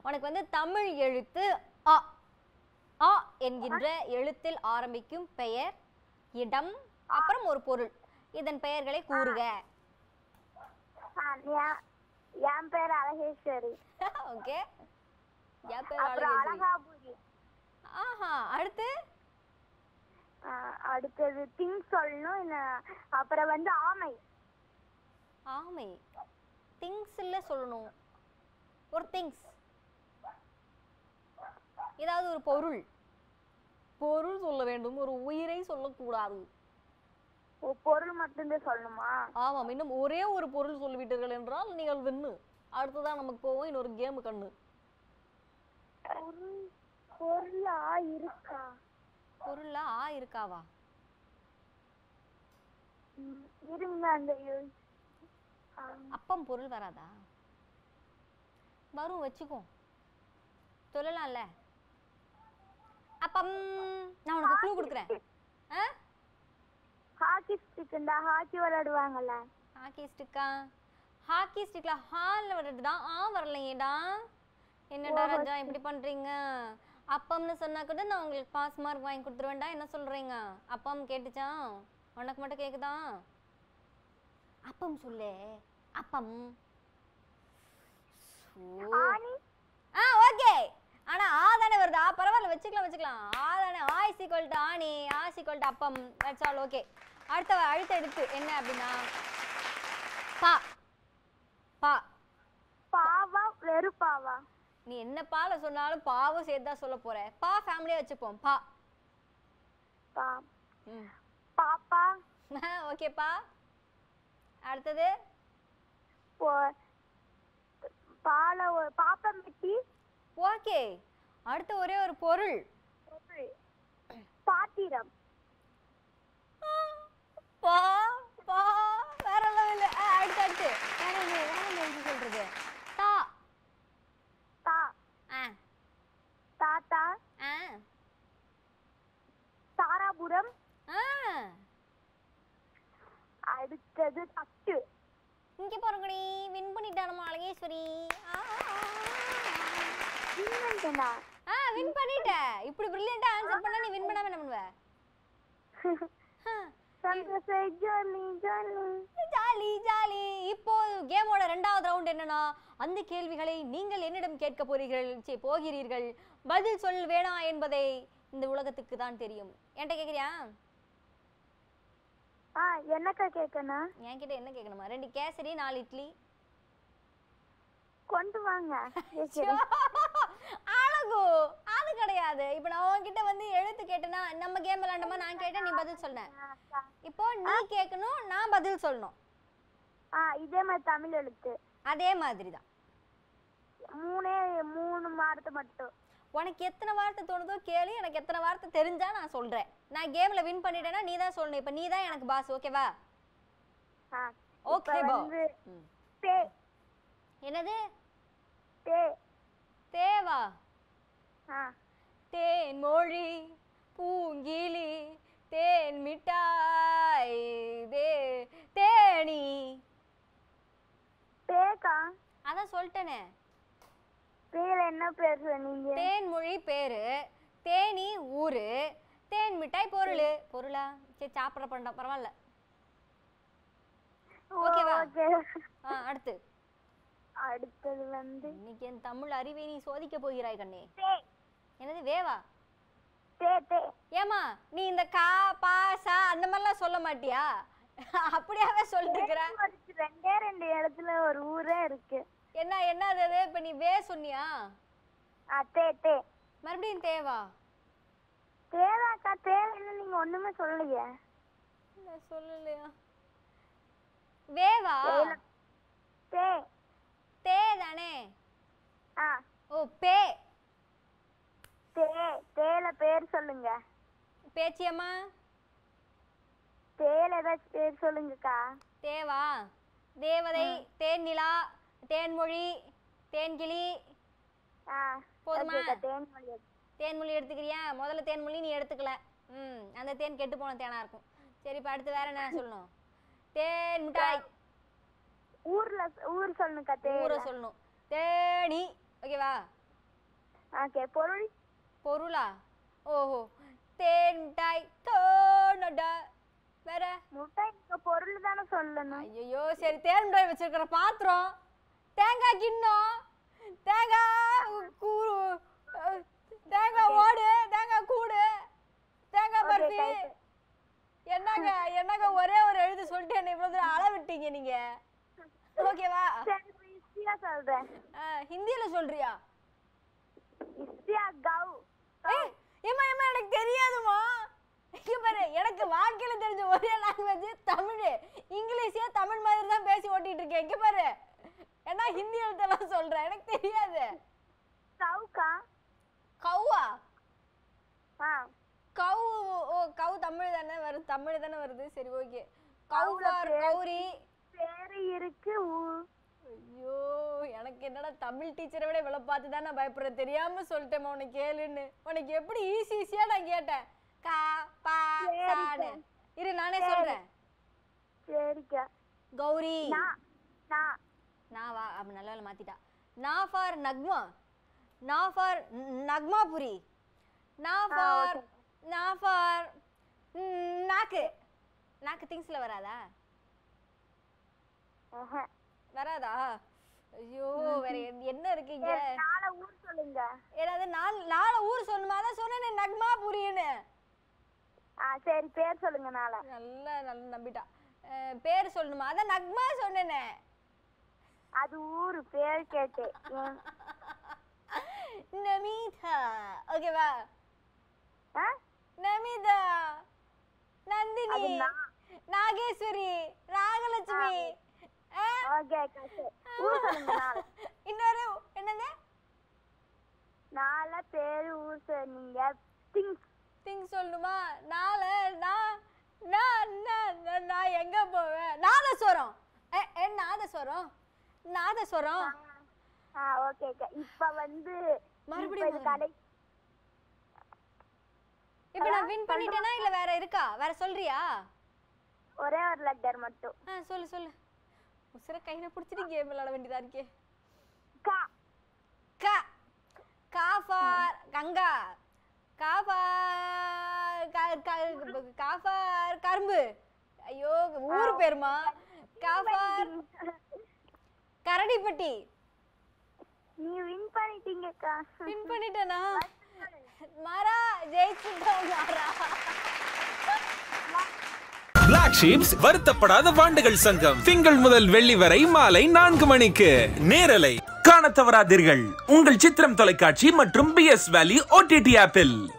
உனக்கு வந்து தமிழ் எழுத்து அ அ என்கின்ற எழுத்தில் ஆரம்பிக்கும் பெயர் இடம் அப்புறம் ஒரு பொருள் இதன் பெயர்களை கூறுக ஆ, ஞா- என் பேர் அழகேஸ்வரி ஓகே என் பேர் அப்புறம் அழகேஸ்வரி. அழகாபுரி ஆஹா அடுத்து ஆ, அடுத்தது திங்ஸ் சொல்லணும் இன்ன- அப்புறம் வந்து ஆமை ஆமை திங்ஸ்ல சொல்லணும் ஒரு திங்ஸ் ஏதாவது ஒரு பொருள் பொருள் சொல்ல வேண்டும் ஒரு உயிரை சொல்லக்கூடாது ஓ, பொருள் மட்டும்தான் சொல்லணுமா ஆமாம் இன்னும் ஒரே ஒரு பொருள் சொல்லிவிட்டீர்கள் என்றால் நீங்கள் வின்னு அடுத்ததான் நமக்கு போவோம் இன்னொரு கேம் கண்ணு பொருள் பொருளா இருக்கா பொருளா ஆ இருக்காவா ம், இருங்க அந்த யோ- ஆ, அப்பம் பொருள் வராதா வரும் வச்சுக்கோ சொல்லலாம்ல அப்பம் நான் உனக்கு க்ளூ கொடுக்குறேன் ஆ ஹாக்கி ஸ்டிக் இந்த ஹாக்கி விளையாடுவாங்கல்ல ஹாக்கி ஸ்டிக்கா ஹாக்கி ஸ்டிக்ல ஹால்ல வருதுடா ஆ வரலையேடா என்னடா ராஜா இப்படி பண்றீங்க அப்பம்னு சொன்னா கூட நான் உங்களுக்கு பாஸ் மார்க் வாங்கி கொடுத்துருவேன்டா என்ன சொல்றீங்க அப்பம் கேட்டுச்சா உனக்கு மட்டும் கேக்குதா அப்பம் சொல்லு அப்பம் சோ. ஆனி ஆ ஓகே ஆனா ஆ தானே வருதா பரவாயில்ல வச்சுக்கலாம் வச்சுக்கலாம் ஆ தானே ஆ இஸ் ஈக்குவல் டு ஆணி ஆ இஸ் ஈக்குவல் டு அப்பம் தட்ஸ் ஆல் ஓகே அடுத்த அடுத்த எடுத்து என்ன அப்படின்னா பா பா பாவா வெறுப்பாவா நீ என்ன பால சொன்னாலும் பாவும் சேர்த்து தான் சொல்ல போற பா ஃபேமிலியா வச்சுப்போம் பா பா ம் பாப்பா ஓகேப்பா அடுத்தது பொ- பால ஒ- பாப்பமெட்டி ஓகே அடுத்து ஒரே ஒரு பொருள் பாத்திரம் பா பா வேற லெவல் அடுத்து அடுத்து வேற என்ன வேற என்ன எழுதி சொல்றது தா தா ஆ தாத்தா ஆ தாராபுரம் ஆ அடுத்தது தட்டு இங்க பாருங்கடி வின் பண்ணிட்டா நம்ம அழகேஸ்வரி ஆ, ஆ, இன்னும் ஆ வின் பண்ணிட்ட இப்படி பிரில்லியண்டா ஆன்சர் பண்ணா நீ வின் பண்ணாம என்ன பண்ணுவ ஆ, சந்தோஷம் ஜாலி ஜாலி ஜாலி ஜாலி இப்போ கேமோட ரெண்டாவது ரவுண்ட் என்னன்னா அந்த கேள்விகளை நீங்கள் என்னிடம் கேட்க போறீர்கள் சே போகிறீர்கள் பதில் சொல் வேணா என்பதை இந்த உலகத்துக்கு தான் தெரியும் என்கிட்ட கேக்குறியா ஆ என்னக்கா கேட்கணும் என்கிட்ட என்ன கேட்கணுமா ரெண்டு கேசரி நாலு இட்லி கொண்டு வாங்க அழகு அது கிடையாது இப்போ நான் உன்கிட்ட வந்து எழுத்து கேட்டேன்னா நம்ம கேம் விளையாண்டோமா நான் கேட்டேன் நீ பதில் சொன்ன இப்போ நீ கேட்கணும் நான் பதில் சொல்லணும் ஆ இதே மாதிரி தமிழ் எழுத்து அதே மாதிரி தான் மூணே மூணு வார்த்தை மட்டும் உனக்கு எத்தனை வார்த்தை தோணுதோ கேளு எனக்கு எத்தனை வார்த்தை தெரிஞ்சா நான் சொல்றேன் நான் கேம்ல வின் பண்ணிட்டேன்னா நீ தான் சொல்லணும் இப்போ நீ தான் எனக்கு பாஸ் ஓகேவா ஆ ஓகே இப்ப பா வந்து ம். தே என்னது தே தேவா ஆ தேன் மொழி பூங்கிளி தேன் மிட்டாய் தே தேனி பேக்கா அதான் சொல்லிட்டேனே பேர் என்ன பேர் சொன்னீங்க தேன்மொழி பேரு தேனி ஊரு தேன் மிட்டாய் பொருள் பொருளா சரி சாப்பிட்ற பண்ண பரவாயில்ல ஓகேவா? ஓகே ஆ அடுத்து அடுத்தது வந்து இன்னைக்கு என் தமிழ் அறிவை நீ சோதிக்க போகிறாய் கண்ணே தே என்னது வேவா தே தே ஏமா நீ இந்த கா பா சா அந்த மாதிரிலாம் சொல்ல மாட்டியா அப்படியாவே சொல்லிட்டு இருக்கிற ஒரு ரெண்டே ரெண்டு இடத்துல ஒரு ஊரே இருக்கு என்ன என்ன அது இப்ப நீ வே சொன்னியா ஆ தே தே மறுபடியும் தேவா தேவாக்கா தேவைன்னு நீங்க ஒண்ணுமே சொல்லலையே நான் சொல்லலையா வேவா தேயிலை. தே தே தானே ஆ ஓ பே தே தேல பேர் சொல்லுங்க பேச்சியம்மா தேல ஏதாச்சும் பேர் சொல்லுங்கக்கா தேவா தேவதை தேன்நிலா தேன்மொழி தேன்கிளி ஆ போதுமா? ஓகேக்கா, தேன்மொழி இருக்கு. தேன்மொழி எடுத்துக்கிறியா முதல்ல தேன்மொழி நீ எடுத்துக்கல ம் அந்த தேன் கெட்டு போன தேனா இருக்கும் சரி இப்போ அடுத்து வேற என்ன சொல்லணும் தேன் மிட்டாய் ஊர்ல ஊர் சொல்லுங்கக்கா ஊரை தேயிலை சொல்லணும் தேனி ஓகேவா ஓகே பொருள் பொருளா ஓஹோ தேன் மிட்டாய் தோணுடா வேற முட்டை நீங்க பொருள் தானே சொல்லணும் ஐயோ சரி தேன் மிட்டாய் வச்சிருக்கிற பாத்திரம் தேங்காய் கிண்ணம் தேங்காய் கூறு அஹ், தேங்காய் ஓடு தேங்காய் கூடு தேங்காய் Okay, பருத்தி correct. என்னங்க என்னங்க ஒரே ஒரு எழுத்து சொல்லிட்டு என்ன இவ்வளவு தூரம் அள விட்டீங்க நீங்க ஓகேவா சரி இஸ்தியா சொல்றேன் ஹிந்தியில சொல்றியா இஸ்தியா கவ் ஏய், ஏம்மா ஏம்மா எனக்கு தெரியாதுமா இங்க பாரு எனக்கு வாழ்க்கையில தெரிஞ்ச ஒரே லாங்குவேஜ் தமிழ் இங்கிலீஷே தமிழ் மாதிரி தான் பேசி ஓட்டிட்டு இருக்கேன் இங்க பாரு ஏன்னா ஹிந்தி எழுத்தெல்லாம் சொல்றேன் எனக்கு தெரியாது கவுக்கா கௌவா ஆ கௌ ஓ கௌ தமிழ் தானே வருது தமிழ் தானே வருது சரி ஓகே கௌல கௌஃபார் பேரு. கௌரி பேரு இருக்கு ஊ- ஐயோ எனக்கு என்னடா தமிழ் டீச்சரை விட இவ்வளவு பார்த்து தான் நான் பயப்படுறேன் தெரியாம சொல்லிட்டேன் உனக்கு கேளுன்னு உனக்கு எப்படி ஈஸி ஈஸியா நான் கேட்டேன் கா பா சரிக்கா. சானு இரு நானே சரி. சொல்றேன் சரிக்கா கௌரி நான் நான் நான் வா அப்ப நல்ல வேலை மாத்திட்டா நான் ஃபார் நக்மா நான் ஃபார் நக்மாபுரி நான் ஆ, ஃபார் okay. நான் ஃபார் நாக்கு நாக்கு திங்ஸ்ல வராதா ஆஹா. வராதா ஐயோ வேற என்ன- என்ன இருக்கீங்க சரி, நாளை ஊர் சொல்லுங்க ஏதாவது நாலு நாலு ஊர் சொல்லணுமா அதான் சொன்னேனே நக்மாபுரின்னு ஆ சரி பேர் சொல்லுங்க நாளை நல்லா நல்லா நம்பிட்டா அஹ், பேர் சொல்லணுமா அதான் நக்மா சொன்னேனே அது ஊரு பேர் கேட்டு ஏன்? நமிதா ஓகேவா ஆ? நமிதா அது நந்தினி நான். நாகேஸ்வரி ராகலட்சுமி ஆ? ஓகே அக்கா, சரி. ஊர் சொல்லுங்க நாளை இன்னொரு என்னது நாளை பேரு ஊர் சொன்னீங்க திங்ஸ் திங் சொல்லணுமா நாளை நான் நான் நான் நான்- நான் எங்க போவேன் நாதஸ்வரம் ஏ ஏ நாதஸ்வரம் நாதஸ்வரம் ஆ ஓகே அக்கா இப்ப வந்து மறுபடியும் இப்ப இது கடை இப்போ நான் வின் பண்ணிட்டேனா இல்ல வேற இருக்கா வேற சொல்றியா ஒரே ஒரு லெட்டர் மட்டும் ஆ சொல்லு சொல்லு உசுர கையில பிடிச்சிட்டு கேம் விளையாட வேண்டியதா இருக்கே கா க காஃபார் கங்கா காஃபார் க- க- காஃபார் கரும்பு ஐயோ ஊர் பேருமா காஃபார் கரடிப்பட்டி நீ வின் பண்ணிட்டீங்கக்கா வின் பண்ணிட்டேனா மாறா ஜெயிச்சுட்டோம் மாறா பிளாக் ஷீப்ஸ் வருத்தப்படாத வாண்டுகள் சங்கம் திங்கள் முதல் வெள்ளி வரை மாலை நான்கு மணிக்கு நேரலை காணத் தவறாதீர்கள் உங்கள் சித்திரம் தொலைக்காட்சி மற்றும் பி எஸ் வேலி ஓடிடி ஆப்பில்